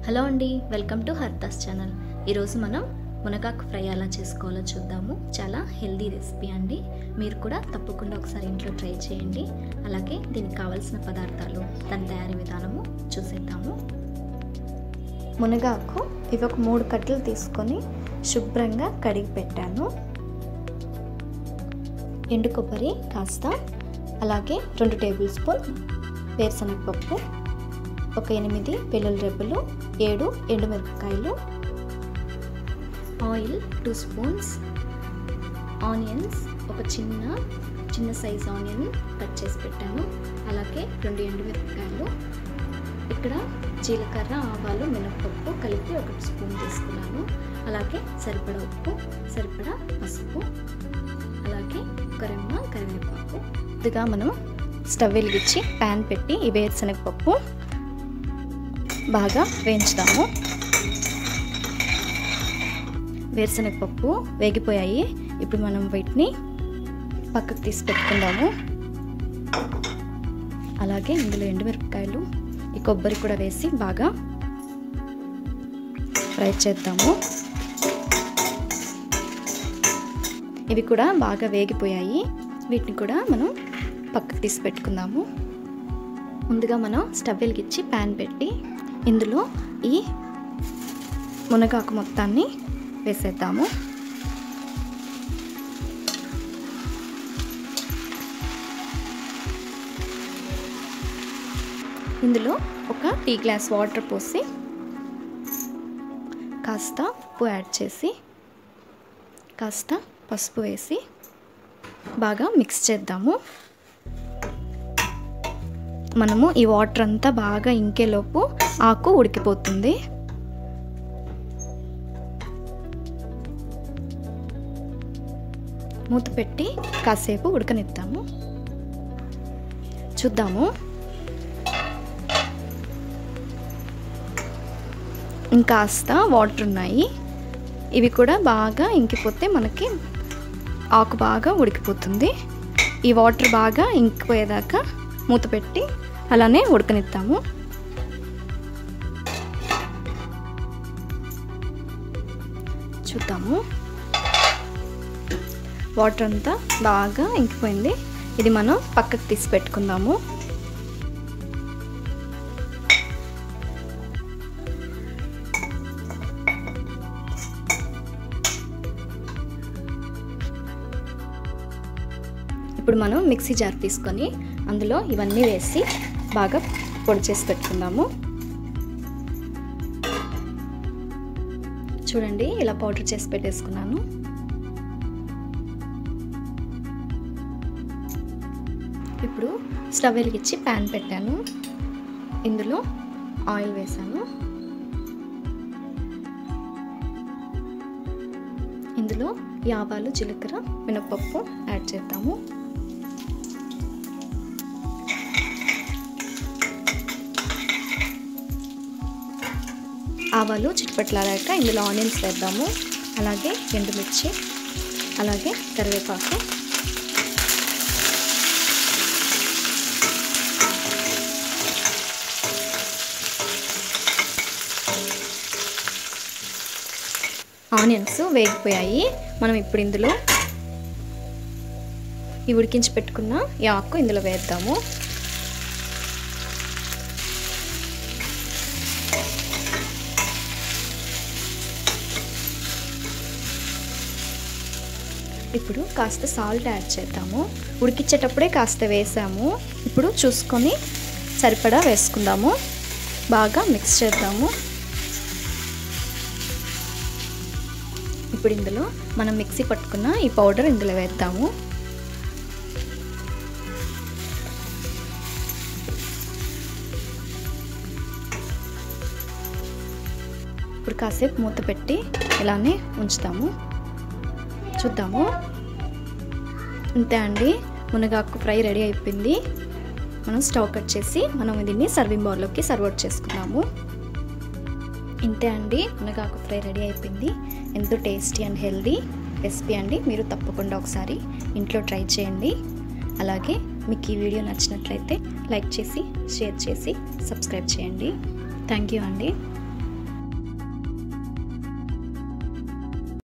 hello అండి welcome to హర్తాస్ channel ఈరోజు మనం మునగాకు ఫ్రై ఎలా చేసుకోవాలో చూద్దాము చాలా హెల్దీ రెసిపీ అండి మీరు కూడా తప్పకుండా ఒకసారి ఇంట్లో ట్రై చేయండి అలాగే దీనికి కావాల్సిన పదార్థాలు దాని తయారీ విధానము చూసేద్దాము మునగాకు ఇవి ఒక మూడు కట్టలు తీసుకొని శుభ్రంగా కడిగి పెట్టాను ఎండు కొబ్బరి కాస్త అలాగే రెండు టేబుల్ స్పూన్ వేరుశనగపప్పు ఒక ఎనిమిది వెల్లుల్లి రెబ్బలు ఏడు ఎండుమిరపకాయలు ఆయిల్ టూ స్పూన్స్ ఆనియన్స్ ఒక చిన్న చిన్న సైజ్ ఆనియన్ కట్ చేసి పెట్టాను అలాగే రెండు ఎండుమిరపకాయలు ఇక్కడ జీలకర్ర ఆవాలు మినప్పప్పు కలిపి ఒక స్పూన్ తీసుకున్నాను అలాగే సరిపడా ఉప్పు సరిపడా పసుపు అలాగే ఒక రెమ్మ కరివేపాకు ముందుగా మనం స్టవ్ వెలిగించి ప్యాన్ పెట్టి ఈ వేరుశనగపప్పు బాగా వేయించుదాము వేరుశనగపప్పు వేగిపోయాయి ఇప్పుడు మనం వీటిని పక్కకు తీసి పెట్టుకుందాము అలాగే ఇందులో ఎండుమిరపకాయలు ఈ కొబ్బరి కూడా వేసి బాగా ఫ్రై చేద్దాము ఇవి కూడా బాగా వేగిపోయాయి వీటిని కూడా మనం పక్కకు తీసి పెట్టుకుందాము ముందుగా మనం స్టవ్ వెలిగించి ప్యాన్ పెట్టి ఇందులో ఈ మునగాకు మొత్తాన్ని వేసేద్దాము ఇందులో ఒక టీ గ్లాస్ వాటర్ పోసి కాస్త ఉప్పు యాడ్ చేసి కాస్త పసుపు వేసి బాగా మిక్స్ చేద్దాము మనము ఈ వాటర్ అంతా బాగా ఇంకేలోపు ఆకు ఉడికిపోతుంది మూత పెట్టి కాసేపు ఉడకనిద్దాము చూద్దాము ఇంకాస్త వాటర్ ఉన్నాయి ఇవి కూడా బాగా ఇంకిపోతే మనకి ఆకు బాగా ఉడికిపోతుంది ఈ వాటర్ బాగా ఇంకిపోయేదాకా మూత పెట్టి అలానే ఉడకనిద్దాము చూద్దాము వాటర్ అంతా బాగా ఇంకిపోయింది ఇది మనం పక్కకు తీసి పెట్టుకుందాము ఇప్పుడు మనం మిక్సీ జార్ తీసుకొని అందులో ఇవన్నీ వేసి బాగా పొడి చేసి పెట్టుకుందాము చూడండి ఇలా పౌడర్ చేసి పెట్టేసుకున్నాను ఇప్పుడు స్టవ్ వెలిగించి ప్యాన్ పెట్టాను ఇందులో ఆయిల్ వేసాను ఇందులో యావాలు జీలకర్ర మినపప్పు యాడ్ చేద్దాము ఆవాలు చిట్పట్లాడాక ఇందులో ఆనియన్స్ వేద్దాము అలాగే ఎండుమిర్చి అలాగే కరివేపాకు ఆనియన్స్ వేగిపోయాయి మనం ఇప్పుడు ఇందులో ఈ ఉడికించి పెట్టుకున్న ఈ ఆకు ఇందులో వేద్దాము ఇప్పుడు కాస్త సాల్ట్ యాడ్ చేద్దాము ఉడికించేటప్పుడే కాస్త వేసాము ఇప్పుడు చూసుకొని సరిపడా వేసుకుందాము బాగా మిక్స్ చేద్దాము ఇప్పుడు ఇందులో మనం మిక్సీ పట్టుకున్న ఈ పౌడర్ ఇందులో వేద్దాము ఇప్పుడు కాసేపు మూత పెట్టి ఇలానే ఉంచుతాము చూద్దాము అంతే అండి మునగాకు ఫ్రై రెడీ అయిపోయింది మనం స్టవ్ కట్ చేసి మనం దీన్ని సర్వింగ్ బౌల్లోకి సర్వ్ అవుట్ చేసుకున్నాము ఇంతే అండి మునగాకు ఫ్రై రెడీ అయిపోయింది ఎంతో టేస్టీ అండ్ హెల్దీ రెసిపీ అండి మీరు తప్పకుండా ఒకసారి ఇంట్లో ట్రై చేయండి అలాగే మీకు ఈ వీడియో నచ్చినట్లయితే లైక్ చేసి షేర్ చేసి సబ్స్క్రైబ్ చేయండి థ్యాంక్ యూ అండి